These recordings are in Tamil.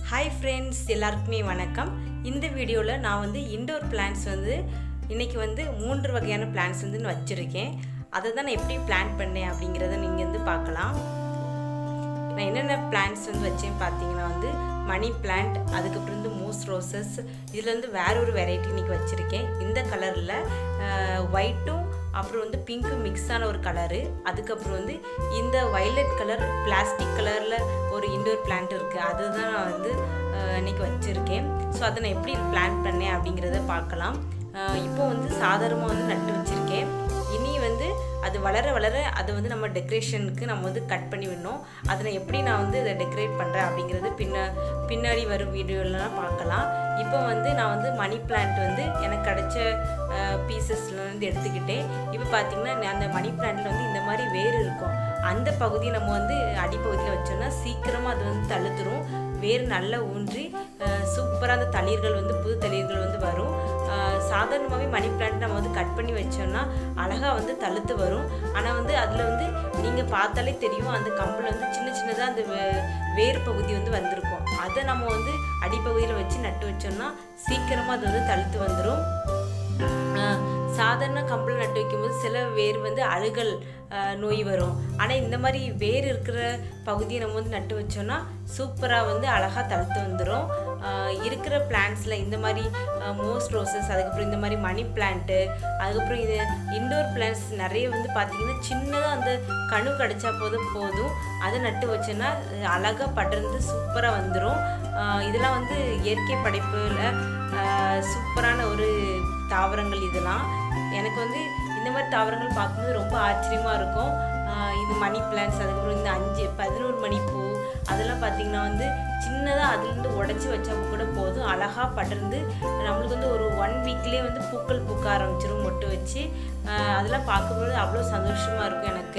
ஹாய் ஃப்ரெண்ட்ஸ் எல்லாருக்குமே வணக்கம் இந்த வீடியோவில் நான் வந்து இண்டோர் பிளான்ஸ் வந்து இன்றைக்கி வந்து மூன்று வகையான பிளான்ஸ் வந்து நான் வச்சுருக்கேன் அதை தான் நான் எப்படி பிளான் பண்ணேன் அப்படிங்கிறத நீங்கள் வந்து பார்க்கலாம் நான் என்னென்ன பிளான்ஸ் வந்து வச்சேன் பார்த்தீங்கன்னா வந்து மணி பிளான்ட் அதுக்கப்புறம் வந்து மூஸ் ரோசஸ் இதில் வந்து வேற ஒரு வெரைட்டி இன்றைக்கி வச்சுருக்கேன் இந்த கலரில் ஒயிட்டும் அப்புறம் வந்து பிங்க்கும் மிக்ஸ் ஆன ஒரு கலரு அதுக்கப்புறம் வந்து இந்த வைலட் கலர் பிளாஸ்டிக் கலரில் ஒரு இண்டோர் பிளான்ட் இருக்குது அதுதான் நான் வந்து இன்றைக்கி வச்சுருக்கேன் ஸோ அதை நான் எப்படி பிளான் பண்ணேன் அப்படிங்கிறத பார்க்கலாம் இப்போ வந்து சாதாரணமாக வந்து நட்டு வச்சுருக்கேன் இனி வந்து அது வளர வளர அதை வந்து நம்ம டெக்கரேஷனுக்கு நம்ம வந்து கட் பண்ணி விடணும் அதில் எப்படி நான் வந்து அதை டெக்கரேட் பண்ணுறேன் அப்படிங்கிறது பின்ன பின்னாடி வரும் வீடியோலலாம் பார்க்கலாம் இப்போ வந்து நான் வந்து மணி பிளான்ட் வந்து எனக்கு கிடைச்ச பீசஸ்லேருந்து எடுத்துக்கிட்டேன் இப்போ பார்த்திங்கன்னா அந்த மணி பிளான்ட்டில் வந்து இந்த மாதிரி வேர் இருக்கும் அந்த பகுதியை நம்ம வந்து அடிப்பகுதியில் வச்சோம்னா சீக்கிரமாக அது வந்து தழுத்துரும் வேர் நல்லா ஊன்றி சூப்பராக அந்த தளிர்கள் வந்து புது தளிர்கள் வந்து வரும் சாதாரணமாகவே மணி பிளான்ட் நம்ம வந்து கட் பண்ணி வச்சோம்னா அழகாக வந்து தழுத்து வரும் ஆனால் வந்து அதில் வந்து நீங்கள் பார்த்தாலே தெரியும் அந்த கம்பில் வந்து சின்ன சின்னதாக அந்த வேர் பகுதி வந்து வந்திருக்கும் அதை நம்ம வந்து அடிப்பகுதியில் வச்சு நட்டு வச்சோம்னா சீக்கிரமாக அது வந்து தழுத்து வந்துடும் சாதாரண கம்பில் நட்டு வைக்கும்போது சில வேர் வந்து அழுகல் நோய் வரும் ஆனால் இந்த மாதிரி வேர் இருக்கிற பகுதியை நம்ம வந்து நட்டு வச்சோன்னா சூப்பராக வந்து அழகாக தழுத்து வந்துடும் இருக்கிற பிளான்ஸில் இந்த மாதிரி மோஸ்ட் ரோசஸ் அதுக்கப்புறம் இந்த மாதிரி மணி பிளான்ட்டு அதுக்கப்புறம் இது இண்டோர் பிளான்ட்ஸ் நிறைய வந்து பார்த்திங்கன்னா சின்னதாக அந்த கணு கிடச்சா போதும் போதும் அதை நட்டு வச்சோன்னா அழகாக படர்ந்து சூப்பராக வந்துடும் இதெல்லாம் வந்து இயற்கை படைப்பில் சூப்பரான ஒரு தாவரங்கள் இதெல்லாம் எனக்கு வந்து இந்த மாதிரி தாவரங்கள் பார்க்கும்போது ரொம்ப ஆச்சரியமாக இருக்கும் இது மணி பிளான்ஸ் அதுக்கப்புறம் இந்த அஞ்சு பதினோரு மணி பூ அதெல்லாம் பார்த்திங்கன்னா வந்து சின்னதாக அதுலேருந்து உடச்சி வச்சா கூட போதும் அழகாக படர்ந்து நம்மளுக்கு வந்து ஒரு ஒன் வீக்லேயே வந்து பூக்கள் பூக்க ஆரம்பிச்சிடும் மொட்டு வச்சு அதெல்லாம் பார்க்கும்போது அவ்வளோ சந்தோஷமாக இருக்கும் எனக்கு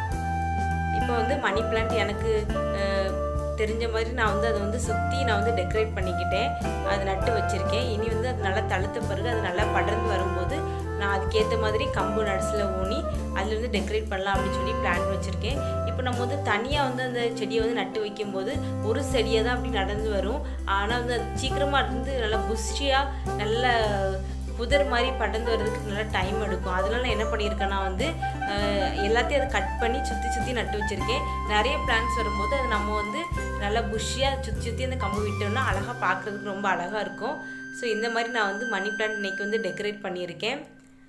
இப்போ வந்து மணி பிளான்ட் எனக்கு தெரிஞ்ச மாதிரி நான் வந்து அதை வந்து சுற்றி நான் வந்து டெக்கரேட் பண்ணிக்கிட்டேன் அதை நட்டு வச்சுருக்கேன் இனி வந்து அது நல்லா தழுத்த பிறகு அது நல்லா படர்ந்து வரும்போது நான் அதுக்கேற்ற மாதிரி கம்பு நட்ஸில் ஊனி அதில் வந்து டெக்கரேட் பண்ணலாம் அப்படின்னு சொல்லி பிளான் வச்சுருக்கேன் இப்போ நம்ம வந்து தனியாக வந்து அந்த செடியை வந்து நட்டு வைக்கும்போது ஒரு செடியை தான் அப்படி நடந்து வரும் ஆனால் வந்து அது சீக்கிரமாக இருந்து நல்லா புஷ்டியாக நல்ல புதர் மாதிரி படர்ந்து வர்றதுக்கு நல்லா டைம் எடுக்கும் அதனால நான் என்ன பண்ணியிருக்கேன்னா வந்து எல்லாத்தையும் அதை கட் பண்ணி சுற்றி சுற்றி நட்டு வச்சுருக்கேன் நிறைய பிளான்ஸ் வரும்போது அது நம்ம வந்து நல்லா புஷ்ஷியாக சுற்றி சுற்றி அந்த கம்பு விட்டோம்னா அழகாக பார்க்குறதுக்கு ரொம்ப அழகாக இருக்கும் ஸோ இந்த மாதிரி நான் வந்து மணி பிளான்ட் இன்றைக்கி வந்து டெக்கரேட் பண்ணியிருக்கேன்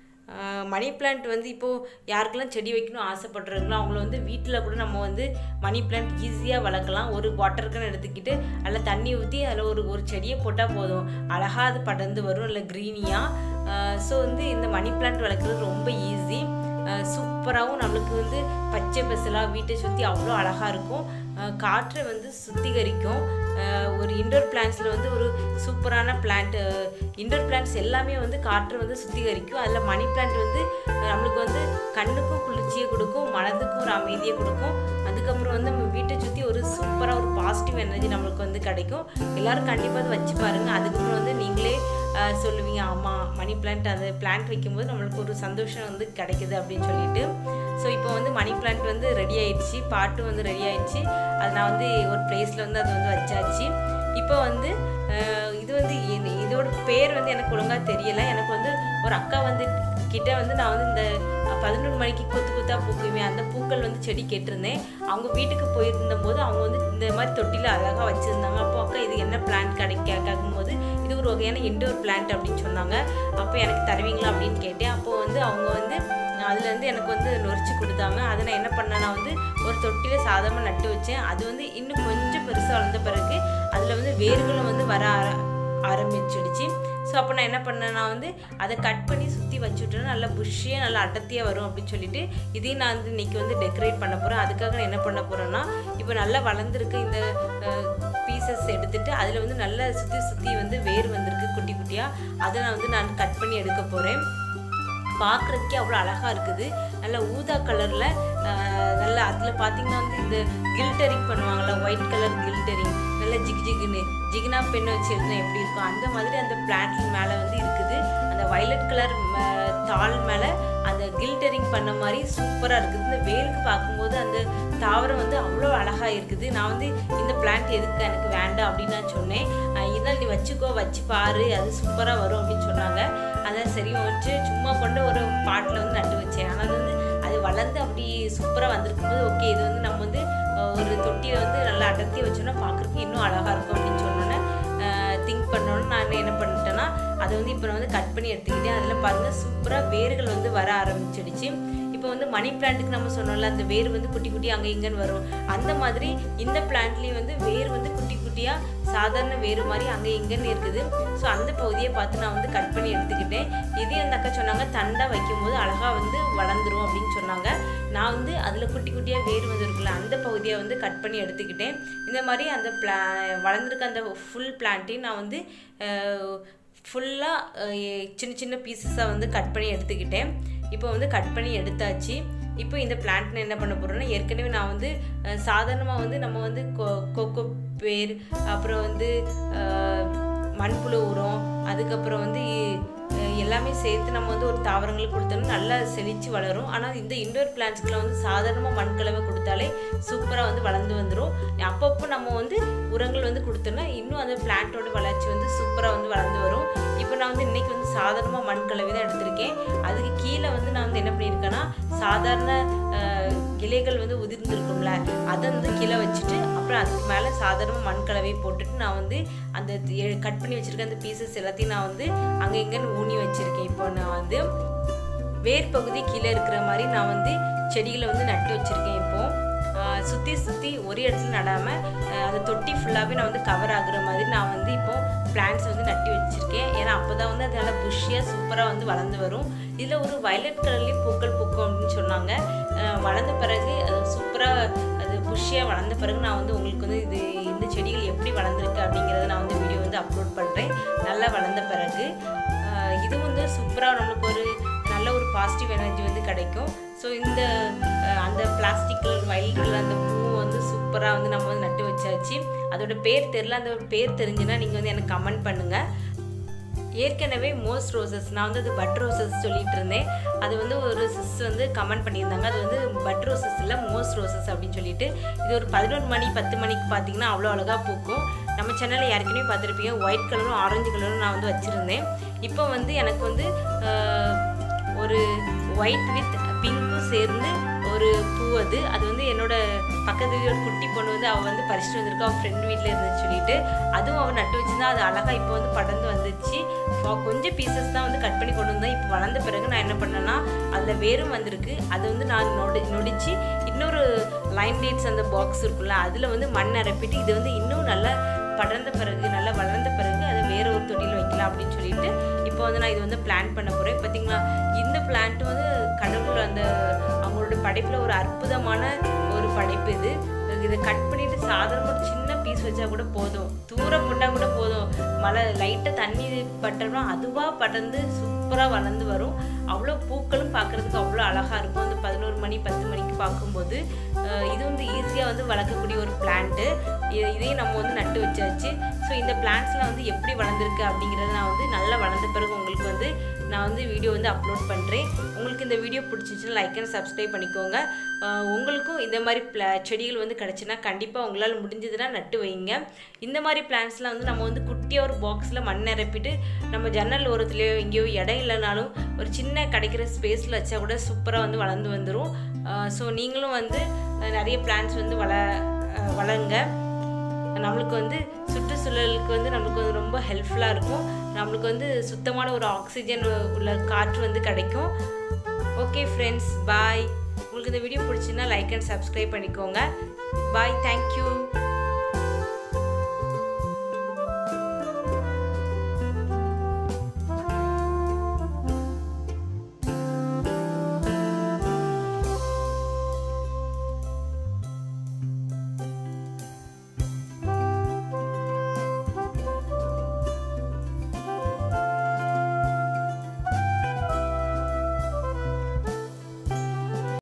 மணி பிளான்ட் வந்து இப்போது யாருக்கெல்லாம் செடி வைக்கணும் ஆசைப்படுறாங்களோ அவங்கள வந்து வீட்டில் கூட நம்ம வந்து மணி பிளான்ட் ஈஸியாக வளர்க்கலாம் ஒரு வாட்டர் கேன் எடுத்துக்கிட்டு அதில் தண்ணி ஊற்றி அதில் ஒரு ஒரு செடியை போட்டால் போதும் அழகாக அது படர்ந்து வரும் இல்லை க்ரீனியாக ஸோ வந்து இந்த மணி பிளான்ட் வளர்க்குறது ரொம்ப ஈஸி சூப்பராகவும் நம்மளுக்கு வந்து பச்சை பசலாக வீட்டை சுற்றி அவ்வளோ அழகாக இருக்கும் காற்றை வந்து சுத்திகரிக்கும் ஒரு இண்டோர் பிளான்ஸில் வந்து ஒரு சூப்பரான பிளான்ட் இண்டோர் பிளான்ட்ஸ் எல்லாமே வந்து காற்றை வந்து சுத்திகரிக்கும் அதில் மணி பிளான்ட் வந்து நம்மளுக்கு வந்து கண்ணுக்கும் குளிர்ச்சியை கொடுக்கும் மனதுக்கும் ஒரு அமைதியை கொடுக்கும் அதுக்கப்புறம் வந்து நம்ம வீட்டை சுற்றி ஒரு சூப்பராக ஒரு பாசிட்டிவ் எனர்ஜி நம்மளுக்கு வந்து கிடைக்கும் எல்லோரும் கண்டிப்பாக அதை வச்சு பாருங்கள் அதுக்கப்புறம் வந்து நீங்களே சொல்லுவீங்க ஆமாம் மணி பிளான்ட் அது பிளான்ட் வைக்கும்போது நம்மளுக்கு ஒரு சந்தோஷம் வந்து கிடைக்குது அப்படின்னு சொல்லிட்டு ஸோ இப்போ வந்து மணி பிளான்ட் வந்து ரெடி ஆயிடுச்சு பாட்டும் வந்து ரெடி ஆயிடுச்சு அது நான் வந்து ஒரு பிளேஸில் வந்து அது வந்து வச்சாச்சு இப்போ வந்து இது வந்து இதோட பேர் வந்து எனக்கு ஒழுங்காக தெரியலை எனக்கு வந்து ஒரு அக்கா வந்து கிட்ட வந்து நான் வந்து இந்த பதினொரு மணிக்கு கொத்து கொத்தா பூக்குமே அந்த பூக்கள் வந்து செடி கேட்டிருந்தேன் அவங்க வீட்டுக்கு போயிருந்த போது அவங்க வந்து இந்த மாதிரி தொட்டியில் அழகாக வச்சுருந்தாங்க அப்போ அக்கா இது என்ன பிளான்ட் கிடைக்க கேட்கும்போது இது ஒரு வகையான இண்டோர் பிளான்ட் அப்படின்னு சொன்னாங்க அப்போ எனக்கு தருவீங்களா அப்படின்னு கேட்டேன் அப்போது வந்து அவங்க வந்து அதுலேருந்து எனக்கு வந்து நொறிச்சு கொடுத்தாங்க அதை நான் என்ன பண்ணேன்னா வந்து ஒரு தொட்டியில் சாதமாக நட்டு வச்சேன் அது வந்து இன்னும் கொஞ்சம் பெருசாக வளர்ந்த பிறகு அதில் வந்து வேர்களும் வந்து வர ஆரம்பிச்சிடுச்சு ஸோ அப்போ நான் என்ன பண்ணேன்னா வந்து அதை கட் பண்ணி சுற்றி வச்சுட்டேன்னா நல்லா புஷ்ஷியாக நல்லா அடர்த்தியாக வரும் அப்படின்னு சொல்லிட்டு இதையும் நான் வந்து இன்றைக்கி வந்து டெக்கரேட் பண்ண போகிறேன் அதுக்காக நான் என்ன பண்ண போகிறேன்னா இப்போ நல்லா வளர்ந்துருக்கு இந்த பீசஸ் எடுத்துகிட்டு அதில் வந்து நல்லா சுற்றி சுற்றி வந்து வேர் வந்திருக்கு குட்டி குட்டியாக அதை நான் வந்து நான் கட் பண்ணி எடுக்க போகிறேன் பார்க்குறதுக்கே அவ்வளோ அழகாக இருக்குது நல்ல ஊதா கலரில் நல்ல அதில் பார்த்தீங்கன்னா வந்து இந்த கில்டரிங் பண்ணுவாங்கள்ல ஒயிட் கலர் கில்டரிங் நல்ல ஜிகி ஜிகு ஜிகுன்னு ஜிகினா பெண்ணை வச்சு எழுதினா எப்படி இருக்கும் அந்த மாதிரி அந்த பிளான்ட் மேலே வந்து இருக்குது அந்த வயலட் கலர் தாள் மேலே அந்த கில்டரிங் பண்ண மாதிரி சூப்பராக இருக்குது இந்த வேலுக்கு பார்க்கும்போது அந்த தாவரம் வந்து அவ்வளோ அழகாக இருக்குது நான் வந்து இந்த பிளான்ட் எதுக்கு எனக்கு வேண்டாம் அப்படின்னு நான் சொன்னேன் அஹ் இதான் நீ வச்சுக்கோ வச்சு பாரு அது சூப்பராக வரும் அப்படின்னு சொன்னாங்க அதான் சரி வச்சு சும்மா கொண்டு ஒரு பாட்டில் வந்து நட்டு வச்சேன் ஆனால் அது வந்து அது வளர்ந்து அப்படி சூப்பராக வந்திருக்கும் போது ஓகே இது வந்து நம்ம வந்து அஹ், ஒரு தொட்டியை வந்து நல்லா அடர்த்தி வச்சோன்னா பார்க்குறதுக்கு இன்னும் அழகாக இருக்கும் அப்படின்னு சொன்னோன்னே திங்க் பண்ணோன்னு நான் என்ன பண்ணிட்டேன்னா அதை வந்து இப்போ நான் வந்து கட் பண்ணி எடுத்துக்கிட்டேன் அதில் பாருங்கள் சூப்பராக வேர்கள் வந்து வர ஆரம்பிச்சிடுச்சு இப்போ வந்து மணி பிளான்ட்டுக்கு நம்ம சொன்னோம்ல அந்த வேர் வந்து குட்டி குட்டி அங்கே இங்கேன்னு வரும் அந்த மாதிரி இந்த பிளான்ட்லேயும் வந்து வேர் வந்து குட்டி குட்டியாக சாதாரண வேர் மாதிரி அங்கே இங்கேன்னு இருக்குது ஸோ அந்த பகுதியை பார்த்து நான் வந்து கட் பண்ணி எடுத்துக்கிட்டேன் இதே அந்த அக்கா சொன்னாங்க தண்டா வைக்கும்போது அழகாக வந்து வளர்ந்துரும் அப்படின்னு சொன்னாங்க நான் வந்து அதில் குட்டி குட்டியாக வேர் வந்து இருக்குல்ல அந்த பகுதியை வந்து கட் பண்ணி எடுத்துக்கிட்டேன் இந்த மாதிரி அந்த பிளா வளர்ந்துருக்க அந்த ஃபுல் பிளான்ட்டையும் நான் வந்து ஃபுல்லாக சின்ன சின்ன பீசஸாக வந்து கட் பண்ணி எடுத்துக்கிட்டேன் இப்போ வந்து கட் பண்ணி எடுத்தாச்சு இப்போ இந்த பிளான்ட் என்ன பண்ண போகிறோன்னா ஏற்கனவே நான் வந்து சாதாரணமாக வந்து நம்ம வந்து கொ கொக்கோ பேர் அப்புறம் வந்து அஹ், மண்புழு உரம் அதுக்கப்புறம் வந்து அஹ், எல்லாமே சேர்த்து நம்ம வந்து ஒரு தாவரங்களுக்கு கொடுத்தோம்னா நல்லா செழித்து வளரும் ஆனால் இந்த இண்டோர் பிளான்ட்ஸ்க்குலாம் வந்து சாதாரணமாக மண் கலவை கொடுத்தாலே சூப்பராக வந்து வளர்ந்து வந்துடும் அப்பப்போ நம்ம வந்து உரங்கள் வந்து கொடுத்தோம்னா இன்னும் அந்த பிளான்ட்டோட வளர்ச்சி வந்து சூப்பராக வந்து வளர்ந்து வரும் இப்போ நான் வந்து இன்றைக்கி வந்து சாதாரணமாக மண் கலவை தான் எடுத்திருக்கேன் அதுக்கு கீழே வந்து நான் வந்து என்ன பண்ணியிருக்கேன்னா சாதாரண அஹ், இலைகள் வந்து உதிர்ந்துருக்கும்ல அதை வந்து கீழே வச்சுட்டு அப்புறம் அதுக்கு மேலே சாதாரணமாக மண் கலவை போட்டுட்டு நான் வந்து அந்த கட் பண்ணி வச்சுருக்க அந்த பீசஸ் எல்லாத்தையும் நான் வந்து அங்கே இங்கேன்னு ஊனி வச்சுருக்கேன் இப்போ நான் வந்து வேர் பகுதி கீழே இருக்கிற மாதிரி நான் வந்து செடிகளை வந்து நட்டு வச்சுருக்கேன் இப்போ சுற்றி சுற்றி ஒரு இடத்துல நடாமல் அந்த தொட்டி ஃபுல்லாகவே நான் வந்து கவர் ஆகுற மாதிரி நான் வந்து இப்போ பிளான்ட்ஸ் வந்து நட்டி வச்சுருக்கேன் ஏன்னா அப்போ தான் வந்து அது நல்லா புஷ்ஷியாக சூப்பராக வந்து வளர்ந்து வரும் இதில் ஒரு வயலட் கலர்லேயும் பூக்கள் பூக்கும் அப்படின்னு சொன்னாங்க அஹ் வளர்ந்த பிறகு அது சூப்பராக அது புஷ்ஷியாக வளர்ந்த பிறகு நான் வந்து உங்களுக்கு வந்து இது இந்த செடிகள் எப்படி வளர்ந்துருக்கு அப்படிங்கிறத நான் வந்து வீடியோ வந்து அப்லோட் பண்ணுறேன் நல்லா வளர்ந்த பிறகு அஹ் இது வந்து சூப்பராக நம்மளுக்கு ஒரு நல்ல ஒரு பாசிட்டிவ் எனர்ஜி வந்து கிடைக்கும் ஸோ இந்த அஹ், அந்த பிளாஸ்டிக் வயல்கள் அந்த பூ வந்து சூப்பராக வந்து நம்ம வந்து நட்டு வச்சாச்சு அதோட பேர் தெரில அந்த பேர் தெரிஞ்சுன்னா நீங்கள் வந்து எனக்கு கமெண்ட் பண்ணுங்கள் ஏற்கனவே மோஸ்ட் ரோசஸ் நான் வந்து அது பட் ரோசஸ் சொல்லிட்டு இருந்தேன் அது வந்து ஒரு சிஸ் வந்து கமெண்ட் பண்ணியிருந்தாங்க அது வந்து பட் ரோசஸ் இல்லை மோஸ்ட் ரோசஸ் அப்படின்னு சொல்லிட்டு இது ஒரு பதினொரு மணி பத்து மணிக்கு பார்த்தீங்கன்னா அவ்வளோ அழகாக பூக்கும் நம்ம சேனலில் ஏற்கனவே பார்த்துருப்பீங்க ஒயிட் கலரும் ஆரஞ்சு கலரும் நான் வந்து வச்சுருந்தேன் இப்போ வந்து எனக்கு வந்து ஆஹ், ஒரு ஒயிட் வித் பிங்க்கும் சேர்ந்து ஒரு பூ அது அது வந்து என்னோட பக்கத்து வீடு ஒரு குட்டி பொண்ணு வந்து அவள் வந்து பறிச்சுட்டு வந்திருக்கா அவள் ஃப்ரெண்ட் வீட்டில் இருந்து சொல்லிட்டு அதுவும் அவள் நட்டு வச்சிருந்தா அது அழகாக இப்போ வந்து படர்ந்து வந்துச்சு இப்போ கொஞ்சம் பீசஸ் தான் வந்து கட் பண்ணி கொண்டு வந்தேன் இப்போ வளர்ந்த பிறகு நான் என்ன பண்ணேன்னா அதில் வேரும் வந்திருக்கு அதை வந்து நான் நொடி நொடிச்சு இன்னொரு லைம் டேட்ஸ் அந்த பாக்ஸ் இருக்குல்ல அதில் வந்து மண் நிரப்பிட்டு இது வந்து இன்னும் நல்லா படர்ந்த பிறகு நல்லா வளர்ந்த பிறகு அதை வேற ஒரு தொட்டியில் வைக்கலாம் அப்படின்னு சொல்லிட்டு இப்போ வந்து நான் இது வந்து பிளான் பண்ண போகிறேன் பார்த்தீங்களா இந்த பிளான்ட் வந்து கடவுள் அந்த அவங்களோட படைப்பில் ஒரு அற்புதமான ஒரு படைப்பு இது இதை கட் பண்ணிட்டு சாதாரண ஒரு சின்ன பீஸ் வச்சா கூட போதும் தூரம் போட்டால் கூட போதும் மழை லைட்டாக தண்ணி பட்டோம்னா அதுவாக படர்ந்து சூப்பராக வளர்ந்து வரும் அவ்வளோ பூக்களும் பார்க்குறதுக்கு அவ்வளோ அழகாக இருக்கும் அந்த பதினோரு மணி பத்து மணிக்கு பார்க்கும்போது அஹ் இது வந்து ஈஸியாக வந்து வளர்க்கக்கூடிய ஒரு பிளான்ட்டு இதையும் நம்ம வந்து நட்டு வச்சாச்சு ஸோ இந்த பிளான்ட்ஸ்லாம் வந்து எப்படி வளர்ந்துருக்கு அப்படிங்கிறத நான் வந்து நல்லா வளர்ந்த பிறகு உங்களுக்கு வந்து நான் வந்து வீடியோ வந்து அப்லோட் பண்ணுறேன் உங்களுக்கு இந்த வீடியோ பிடிச்சிச்சுன்னா லைக் அண்ட் சப்ஸ்கிரைப் பண்ணிக்கோங்க அஹ் உங்களுக்கும் இந்த மாதிரி பிளா செடிகள் வந்து கிடச்சுன்னா கண்டிப்பாக உங்களால் முடிஞ்சதுன்னா நட்டு வைங்க இந்த மாதிரி பிளான்ட்ஸ்லாம் வந்து நம்ம வந்து குட்டியாக ஒரு பாக்ஸில் மண் நிரப்பிட்டு நம்ம ஜன்னல் ஓரத்துலேயோ எங்கேயோ இடம் இல்லைனாலும் ஒரு சின்ன கிடைக்கிற ஸ்பேஸில் வச்சா கூட சூப்பராக வந்து வளர்ந்து வந்துடும் ஸோ நீங்களும் வந்து அஹ் நிறைய பிளான்ட்ஸ் வந்து வள அஹ் வளருங்க நம்மளுக்கு வந்து சுற்றுச்சூழலுக்கு வந்து நம்மளுக்கு வந்து ரொம்ப ஹெல்ப்ஃபுல்லாக இருக்கும் நம்மளுக்கு வந்து சுத்தமான ஒரு ஆக்சிஜன் உள்ள காற்று வந்து கிடைக்கும் ஓகே ஃப்ரெண்ட்ஸ் பாய் உங்களுக்கு இந்த வீடியோ பிடிச்சுன்னா லைக் அண்ட் சப்ஸ்கிரைப் பண்ணிக்கோங்க பாய் தேங்க்யூ